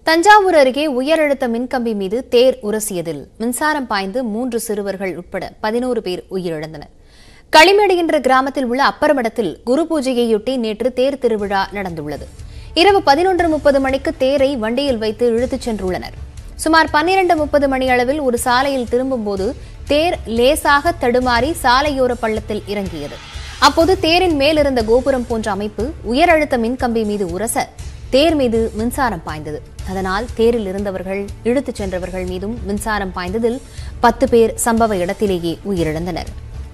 தஞ்சாவூர் அருகே உயரழுத்த மின்கம்பி மீது தேர் உரசியதில் மின்சாரம் பாய்ந்து மூன்று சிறுவர்கள் உட்பட பதினோரு பேர் உயிரிழந்தனர் களிமேடு என்ற கிராமத்தில் உள்ள அப்பரமடத்தில் குரு பூஜையையொட்டி நேற்று தேர் திருவிழா நடந்துள்ளது இரவு பதினொன்று முப்பது மணிக்கு தேரை வண்டியில் வைத்து இழுத்துச் சென்றுள்ளனர் சுமார் பன்னிரண்டு முப்பது மணி அளவில் ஒரு சாலையில் திரும்பும்போது தேர் லேசாக தடுமாறி சாலையோர பள்ளத்தில் இறங்கியது அப்போது தேரின் மேலிருந்த கோபுரம் போன்ற அமைப்பு உயரழுத்த மின்கம்பி மீது உரச தேர் மீது மின்சாரம் பாய்ந்தது அதனால் தேரில் இருந்தவர்கள் இழுத்துச் சென்றவர்கள் மீதும் மின்சாரம் பாய்ந்ததில் பத்து பேர் சம்பவ இடத்திலேயே உயிரிழந்தனர்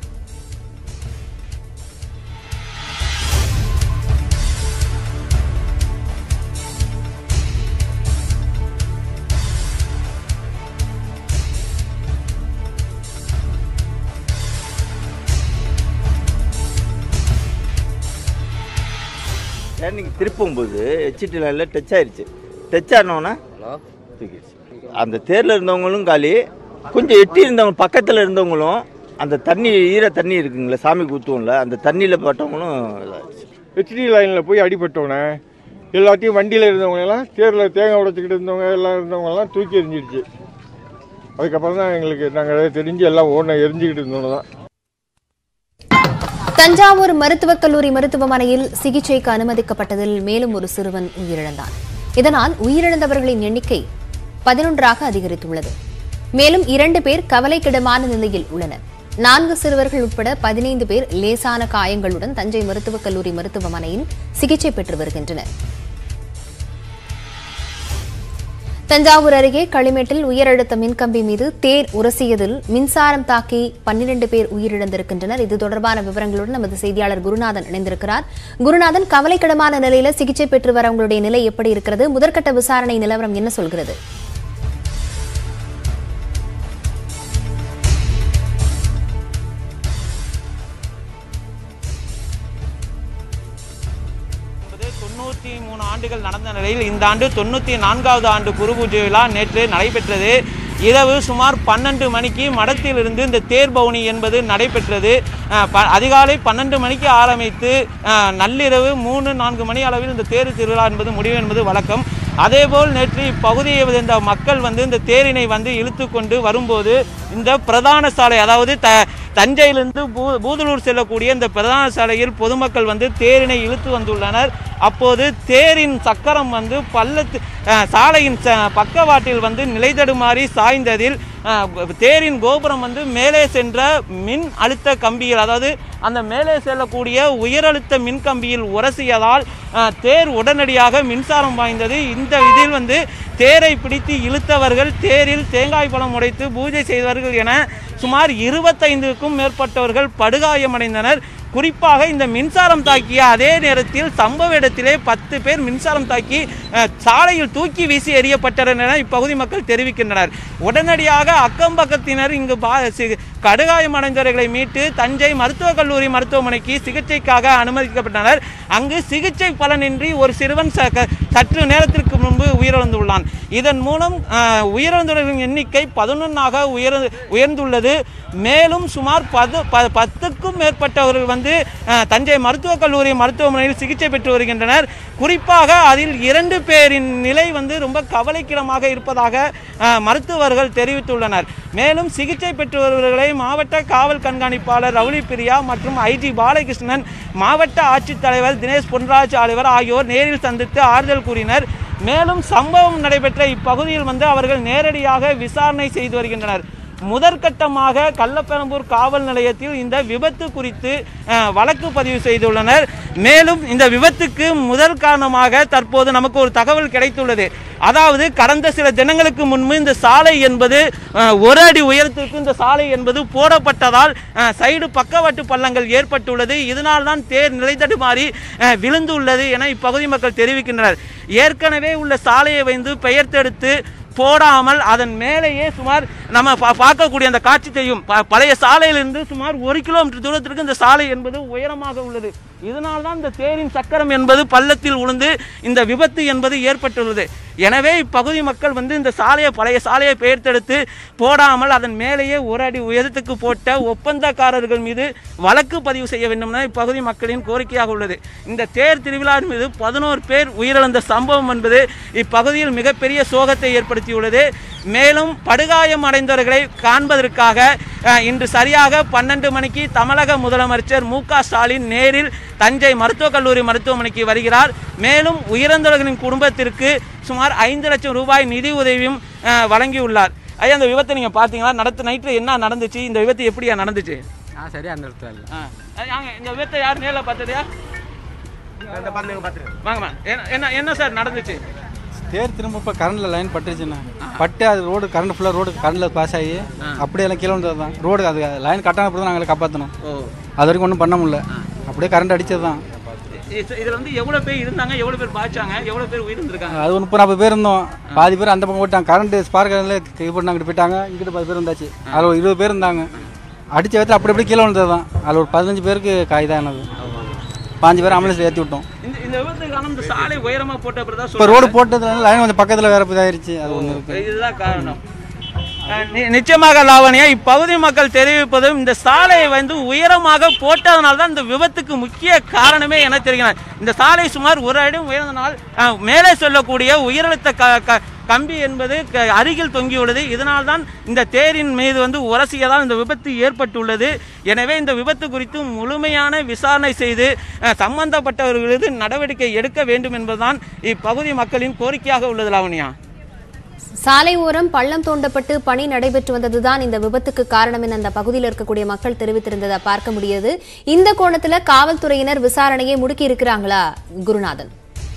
டேர்னிங் திருப்பும்போது ஹெச்டி லைனில் டச் ஆயிடுச்சு டச் ஆனோன்னா தூக்கிடுச்சு அந்த தேரில் இருந்தவங்களும் காலி கொஞ்சம் எட்டி இருந்தவங்க பக்கத்தில் இருந்தவங்களும் அந்த தண்ணி ஈர தண்ணி இருக்குங்களே சாமிக்கு ஊற்றுவோம்ல அந்த தண்ணியில் பட்டவங்களும் இதாகிடுச்சு ஹெச்டி லைனில் போய் அடிபட்டோன்னே எல்லாத்தையும் வண்டியில் இருந்தவங்க எல்லாம் தேரில் தேங்காய் உடைச்சிக்கிட்டு இருந்தவங்க எல்லாம் இருந்தவங்கலாம் தூக்கி எறிஞ்சிடுச்சு அதுக்கப்புறம் தான் எங்களுக்கு நாங்கள் தெரிஞ்சு எல்லாம் ஓன எரிஞ்சுக்கிட்டு இருந்தோன்னு தான் தஞ்சாவூர் மருத்துவக் கல்லூரி மருத்துவமனையில் சிகிச்சைக்கு அனுமதிக்கப்பட்டதில் மேலும் ஒரு சிறுவன் உயிரிழந்தான் இதனால் உயிரிழந்தவர்களின் எண்ணிக்கை பதினொன்றாக அதிகரித்துள்ளது மேலும் இரண்டு பேர் கவலைக்கிடமான நிலையில் உள்ளனர் நான்கு சிறுவர்கள் உட்பட பதினைந்து பேர் லேசான காயங்களுடன் தஞ்சை மருத்துவக் கல்லூரி மருத்துவமனையில் சிகிச்சை பெற்று வருகின்றனர் தஞ்சாவூர் அருகே களிமேட்டில் உயரழுத்த மின்கம்பி மீது தேர் உரசியதில் மின்சாரம் தாக்கி பன்னிரண்டு பேர் உயிரிழந்திருக்கின்றனர் இது தொடர்பான விவரங்களுடன் நமது செய்தியாளர் குருநாதன் இணைந்திருக்கிறார் குருநாதன் கவலைக்கிடமான நிலையில சிகிச்சை பெற்று வரவங்களுடைய நிலை எப்படி இருக்கிறது முதற்கட்ட விசாரணை நிலவரம் என்ன சொல்கிறது என்பது தொண்ணூற்றி மூணு ஆண்டுகள் நடந்த நிலையில் இந்த ஆண்டு தொண்ணூற்றி நான்காவது ஆண்டு குரு பூஜை விழா நேற்று நடைபெற்றது இரவு சுமார் பன்னெண்டு மணிக்கு மடத்திலிருந்து இந்த தேர் பவுனி என்பது நடைபெற்றது அஹ், ப- அதிகாலை பன்னெண்டு மணிக்கு ஆரம்பித்து அஹ், நள்ளிரவு மூணு நான்கு மணி அளவில் இந்த தேர் திருவிழா என்பது முடிவு என்பது வழக்கம் அதேபோல் நேற்று இப்பகுதியை சேர்ந்த மக்கள் வந்து இந்த தேரினை வந்து இழுத்து கொண்டு வரும்போது இந்த பிரதான சாலை அதாவது த தஞ்சையிலிருந்து பூ பூதலூர் செல்லக்கூடிய இந்த பிரதான சாலையில் பொதுமக்கள் வந்து தேரினை இழுத்து வந்துள்ளனர் அப்போது தேரின் சக்கரம் வந்து பள்ளத்து அஹ், சாலையின் ச- பக்கவாட்டில் வந்து நிலைதடுமாறி சாய்ந்ததில் அஹ், தேரின் கோபுரம் வந்து மேலே சென்ற மின் அழுத்த கம்பியில் அதாவது அந்த மேலே செல்லக்கூடிய உயரழுத்த மின் கம்பியில் உரசியதால் அஹ், தேர் உடனடியாக மின்சாரம் பாய்ந்தது இந்த இதில் வந்து தேரை பிடித்து இழுத்தவர்கள் தேரில் தேங்காய் பழம் உடைத்து பூஜை செய்தவர்கள் என சுமார் இருபத்தைந்துக்கும் மேற்பட்டவர்கள் படுகாயமடைந்தனர் குறிப்பாக இந்த மின்சாரம் தாக்கிய அதே நேரத்தில் சம்பவ இடத்திலே பத்து பேர் மின்சாரம் தாக்கி அஹ், சாலையில் தூக்கி வீசி எறியப்பட்டனர் என இப்பகுதி மக்கள் தெரிவிக்கின்றனர் உடனடியாக அக்கம் பக்கத்தினர் இங்கு பா சி- கடுகாயமடைந்தவர்களை மீட்டு தஞ்சை மருத்துவக் கல்லூரி மருத்துவமனைக்கு சிகிச்சைக்காக அனுமதிக்கப்பட்டனர் அங்கு சிகிச்சை பலனின்றி ஒரு சிறுவன் ச- க- சற்று நேரத்திற்கு முன்பு உயிரிழந்துள்ளான் இதன் மூலம் அஹ், உயிரிழந்தவர்களின் எண்ணிக்கை பதினொன்றாக உயர் உயர்ந்துள்ளது மேலும் சுமார் பது ப- பத்துக்கும் மேற்பட்டவர்கள் வந்து அஹ், தஞ்சை மருத்துவக் கல்லூரி மருத்துவமனையில் சிகிச்சை பெற்று வருகின்றனர் குறிப்பாக அதில் இரண்டு பேரின் நிலை வந்து ரொம்ப கவலைக்கிடமாக இருப்பதாக அஹ், மருத்துவர்கள் தெரிவித்துள்ளனர் மேலும் சிகிச்சை பெற்று வருபவர்களை மாவட்ட காவல் கண்காணிப்பாளர் ரவுலி பிரியா மற்றும் ஐஜி பாலகிருஷ்ணன் மாவட்ட ஆட்சித்தலைவர் தினேஷ் பொன்ராஜ் ஆலிவர் ஆகியோர் நேரில் சந்தித்து ஆறுதல் கூறினர் மேலும் சம்பவம் நடைபெற்ற இப்பகுதியில் வந்து அவர்கள் நேரடியாக விசாரணை செய்து வருகின்றனர் முதற்கட்டமாக கள்ளப்பெரம்பூர் காவல் நிலையத்தில் இந்த விபத்து குறித்து அஹ், வழக்கு பதிவு செய்துள்ளனர் மேலும் இந்த விபத்துக்கு முதல் காரணமாக தற்போது நமக்கு ஒரு தகவல் கிடைத்துள்ளது அதாவது கடந்த சில தினங்களுக்கு முன்பு இந்த சாலை என்பது அஹ், ஒரு அடி உயரத்திற்கு இந்த சாலை என்பது போடப்பட்டதால் அஹ், சைடு பக்கவாட்டு பள்ளங்கள் ஏற்பட்டுள்ளது இதனால் தான் தேர் நிலைத்தடுமாறி அஹ், விழுந்துள்ளது என இப்பகுதி மக்கள் தெரிவிக்கின்றனர் ஏற்கனவே உள்ள சாலையை வந்து பெயர்த்தெடுத்து போடாமல் அதன் மேலேயே சுமார் நம்ம பா பார்க்கக்கூடிய அந்த காட்சி தெரியும் ப- பழைய சாலையிலிருந்து சுமார் ஒரு கிலோமீட்டர் தூரத்திற்கு இந்த சாலை என்பது உயரமாக உள்ளது இதனால் தான் இந்த தேரின் சக்கரம் என்பது பள்ளத்தில் உளுந்து இந்த விபத்து என்பது ஏற்பட்டுள்ளது எனவே இப்பகுதி மக்கள் வந்து இந்த சாலையை பழைய சாலையை பெயர்த்தெடுத்து போடாமல் அதன் மேலேயே ஒரு அடி உயரத்துக்கு போட்ட ஒப்பந்தக்காரர்கள் மீது வழக்கு பதிவு செய்ய வேண்டும் என இப்பகுதி மக்களின் கோரிக்கையாக உள்ளது இந்த தேர் திருவிழாவின் மீது பதினோரு பேர் உயிரிழந்த சம்பவம் என்பது இப்பகுதியில் மிகப்பெரிய சோகத்தை ஏற்படுத்தியுள்ளது மேலும் படுகாயம் அடைந்தவர்களை காண்பதற்காக அஹ், இன்று சரியாக பன்னெண்டு மணிக்கு தமிழக முதலமைச்சர் மு க ஸ்டாலின் நேரில் தஞ்சை மருத்துவக் கல்லூரி மருத்துவமனைக்கு வருகிறார் மேலும் உயிரிழந்தவர்களின் குடும்பத்திற்கு சுமார் ஐந்து லட்சம் ரூபாய் நிதி உதவியும் அஹ், வழங்கியுள்ளார் ஐயா அந்த விபத்தை நீங்கள் பார்த்தீங்களா நடத்த நைட்டில் என்ன நடந்துச்சு இந்த விபத்து எப்படியா நடந்துச்சு ஆ சரியா அந்த இடத்துல இல்லை ஆ. அஹ், வாங்க, இந்த விபத்தை யார் நேரில் பார்த்ததையா வாங்கம்மா என்ன என்ன என்ன சார் நடந்துச்சு தேர் திரும்ப இப்போ கரண்டில் லைன் பட்டுருச்சுண்ணா பட்டு அது ரோடு கரண்ட் ஃபுல்லாக ரோடு கரண்டில் பாஸ் ஆகி அப்படியே எல்லாம் கீழே வந்தது தான் ரோடு அது லைன் கட்டான தான் நாங்களை காப்பாற்றணும் ஓ அது வரைக்கும் ஒன்றும் பண்ண முடியல அப்படியே கரண்ட் அடிச்சது தான் இது- இதுல வந்து எவ்வளவு பேர் இருந்தாங்க எவ்வளவு பேர் பாய்ச்சாங்க எவ்வளவு பேர் உயிரிழந்திருக்காங்க அது ஒரு முப்பது நாற்பது பேர் இருந்தோம் பாதி பேர் அந்த பக்கம் போட்டாங்க கரண்ட் ஸ்பார்க் இது பண்ணி அங்கிட்டு போயிட்டாங்க இங்கிட்டு பத்து பேர் இருந்தாச்சு அதில் ஒரு இருபது பேர் இருந்தாங்க அடிச்ச விதத்தில் அப்படி அப்படியே கீழே வந்தது தான் அதில் ஒரு பதினஞ்சு பேருக்கு காய்தானது பாஞ்சு பேர் ஆம்புலன்ஸ் ஏற்றி விட்டோம் இந்த இந்த விபத்துக்கு காரணம் இந்த சாலை உயரமா போட்ட அப்புறம் இப்போ ரோடு போட்டதுனால லைன் கொஞ்சம் பக்கத்தில் வேற இதாயிருச்சு அது ஒன்று இருக்குது இதுதான் காரணம் அஹ் நி- நிச்சயமாக லாவணியா இப்பகுதி மக்கள் தெரிவிப்பதும் இந்த சாலையை வந்து உயரமாக போட்டதனால தான் இந்த விபத்துக்கு முக்கிய காரணமே என தெரிகிறது இந்த சாலை சுமார் ஒரு அடி உயர்ந்தனால் அஹ், மேலே சொல்லக்கூடிய உயரழுத்த க க- கம்பி என்பது க- அருகில் தொங்கியுள்ளது இதனால் தான் இந்த தேரின் மீது வந்து உரசியதால் இந்த விபத்து ஏற்பட்டுள்ளது எனவே இந்த விபத்து குறித்து முழுமையான விசாரணை செய்து அஹ், சம்பந்தப்பட்டவர்கள் மீது நடவடிக்கை எடுக்க வேண்டும் என்பதுதான் இப்பகுதி மக்களின் கோரிக்கையாக உள்ளது லாவணியா சாலை ஓரம் பள்ளம் தோண்டப்பட்டு பணி நடைபெற்று வந்ததுதான் இந்த விபத்துக்கு காரணம் என அந்த பகுதியில் இருக்கக்கூடிய மக்கள் தெரிவித்திருந்ததை பார்க்க முடியுது இந்த கோணத்துல காவல்துறையினர் விசாரணையை முடுக்கி இருக்கிறாங்களா குருநாதன்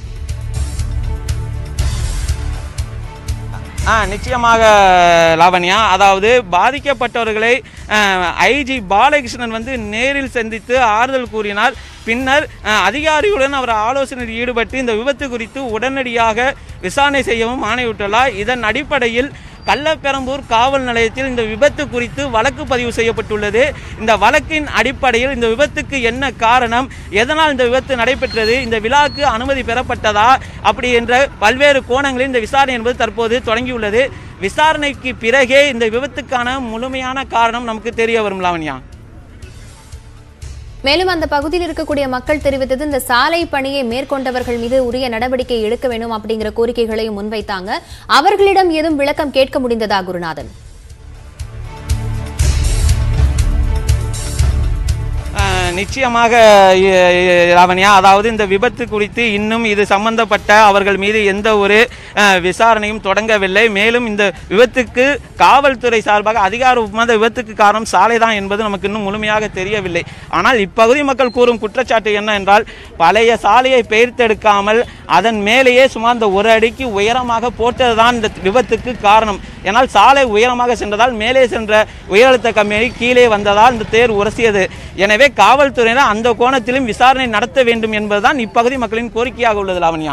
ஆ நிச்சயமாக லாவண்யா அதாவது பாதிக்கப்பட்டவர்களை ஐஜி பாலகிருஷ்ணன் வந்து நேரில் சந்தித்து ஆறுதல் கூறினார் பின்னர் அஹ், அதிகாரிகளுடன் அவர் ஆலோசனையில் ஈடுபட்டு இந்த விபத்து குறித்து உடனடியாக விசாரணை செய்யவும் ஆணையிட்டுள்ளார் இதன் அடிப்படையில் கள்ளப்பெரம்பூர் காவல் நிலையத்தில் இந்த விபத்து குறித்து வழக்கு பதிவு செய்யப்பட்டுள்ளது இந்த வழக்கின் அடிப்படையில் இந்த விபத்துக்கு என்ன காரணம் எதனால் இந்த விபத்து நடைபெற்றது இந்த விழாக்கு அனுமதி பெறப்பட்டதா அப்படி என்ற பல்வேறு கோணங்களில் இந்த விசாரணை என்பது தற்போது தொடங்கியுள்ளது விசாரணைக்கு பிறகே இந்த விபத்துக்கான முழுமையான காரணம் நமக்கு தெரிய வரும் லாவண்யா மேலும் அந்த பகுதியில் இருக்கக்கூடிய மக்கள் தெரிவித்தது இந்த சாலை பணியை மேற்கொண்டவர்கள் மீது உரிய நடவடிக்கை எடுக்க வேண்டும் அப்படிங்கிற கோரிக்கைகளையும் முன்வைத்தாங்க அவர்களிடம் ஏதும் விளக்கம் கேட்க முடிந்ததா குருநாதன் அஹ், நிச்சயமாக இ- இ- லாவண்யா அதாவது இந்த விபத்து குறித்து இன்னும் இது சம்பந்தப்பட்ட அவர்கள் மீது எந்த ஒரு அஹ், விசாரணையும் தொடங்கவில்லை மேலும் இந்த விபத்துக்கு காவல்துறை சார்பாக அதிகாரப்பூர்வமாக இந்த விபத்துக்கு காரணம் சாலை தான் என்பது நமக்கு இன்னும் முழுமையாக தெரியவில்லை ஆனால் இப்பகுதி மக்கள் கூறும் குற்றச்சாட்டு என்ன என்றால் பழைய சாலையை பெயர்த்தெடுக்காமல் அதன் மேலேயே சுமார் இந்த ஒரு அடிக்கு உயரமாக போட்டதுதான் இந்த விபத்துக்கு காரணம் ஏனால் சாலை உயரமாக சென்றதால் மேலே சென்ற உயரழுத்த கம்பெனி கீழே வந்ததால் இந்த தேர் உரசியது எனவே காவல்துறையினர் அந்த கோணத்திலும் விசாரணை நடத்த வேண்டும் என்பதுதான் இப்பகுதி மக்களின் கோரிக்கையாக உள்ளது லாவண்யா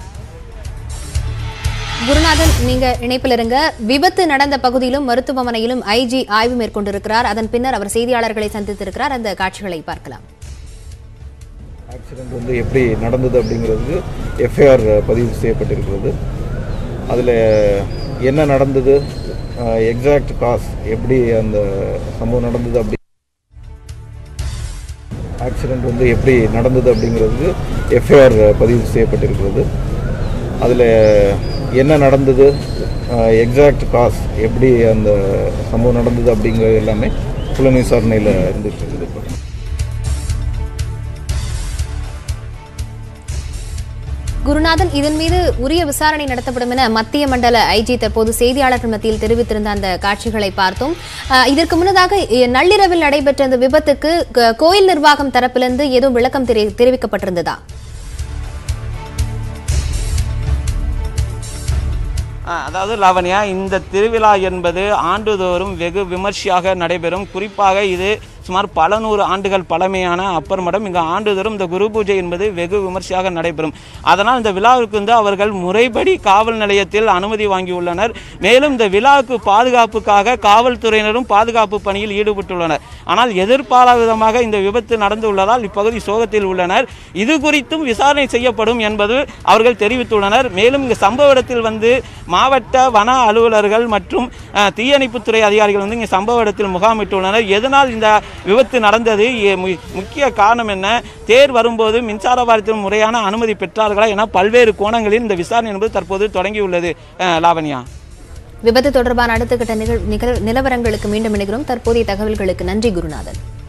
குருநாதன் நீங்க இணைப்பில் இருங்க விபத்து நடந்த பகுதியிலும் மருத்துவமனையிலும் ஐஜி ஆய்வு மேற்கொண்டிருக்கிறார் அதன் பின்னர் அவர் செய்தியாளர்களை சந்தித்திருக்கிறார் அந்த காட்சிகளை பார்க்கலாம் ஆக்சிடெண்ட் வந்து எப்படி நடந்தது அப்படிங்கிறதுக்கு எஃப்ஐஆர் பதிவு செய்யப்பட்டிருக்கிறது அதில் என்ன நடந்தது எக்ஸாக்ட் காஸ் எப்படி அந்த சம்பவம் நடந்தது அப்படி ஆக்சிடெண்ட் வந்து எப்படி நடந்தது அப்படிங்கிறதுக்கு எஃப்ஐஆர் பதிவு செய்யப்பட்டிருக்கிறது அதில் என்ன நடந்தது எக்ஸாக்ட் காஸ் எப்படி அந்த சம்பவம் நடந்தது அப்படிங்கிறது எல்லாமே புலன் விசாரணையில் இருந்துட்டு இருக்குது இப்போ குருநாதன் இதன் மீது உரிய விசாரணை நடத்தப்படும் என மத்திய மண்டல ஐஜி தற்போது செய்தியாளர்கள் மத்தியில் தெரிவித்திருந்த அந்த காட்சிகளை பார்த்தோம் அஹ், இதற்கு முன்னதாக இ- நள்ளிரவில் நடைபெற்ற இந்த விபத்துக்கு க- கோயில் நிர்வாகம் தரப்பிலிருந்து ஏதோ விளக்கம் தெரி- தெரிவிக்கப்பட்டிருந்ததா ஆ, அதாவது லாவண்யா இந்த திருவிழா என்பது ஆண்டுதோறும் வெகு விமர்சையாக நடைபெறும் குறிப்பாக இது சுமார் பல நூறு ஆண்டுகள் பழமையான அப்பர் மடம் இங்கு ஆண்டுதோறும் இந்த குரு பூஜை என்பது வெகு விமர்சையாக நடைபெறும் அதனால் இந்த விழாவுக்கு வந்து அவர்கள் முறைப்படி காவல் நிலையத்தில் அனுமதி வாங்கியுள்ளனர் மேலும் இந்த விழாவுக்கு பாதுகாப்புக்காக காவல்துறையினரும் பாதுகாப்பு பணியில் ஈடுபட்டுள்ளனர் ஆனால் எதிர்பாராத விதமாக இந்த விபத்து நடந்துள்ளதால் இப்பகுதி சோகத்தில் உள்ளனர் இது குறித்தும் விசாரணை செய்யப்படும் என்பது அவர்கள் தெரிவித்துள்ளனர் மேலும் இந்த சம்பவ இடத்தில் வந்து மாவட்ட வன அலுவலர்கள் மற்றும் அஹ், தீயணைப்புத்துறை அதிகாரிகள் வந்து இங்கே சம்பவ இடத்தில் முகாமிட்டுள்ளனர் எதனால் இந்த விபத்து நடந்தது எ- மு- முக்கிய காரணம் என்ன தேர் வரும்போது மின்சார வாரியத்தில் முறையான அனுமதி பெற்றார்களா என பல்வேறு கோணங்களில் இந்த விசாரணை என்பது தற்போது தொடங்கியுள்ளது அஹ், லாவண்யா விபத்து தொடர்பான அடுத்த கட்ட நிகழ் நிகழ் நிலவரங்களுக்கு மீண்டும் இணைகிறோம் தற்போதைய தகவல்களுக்கு நன்றி குருநாதன்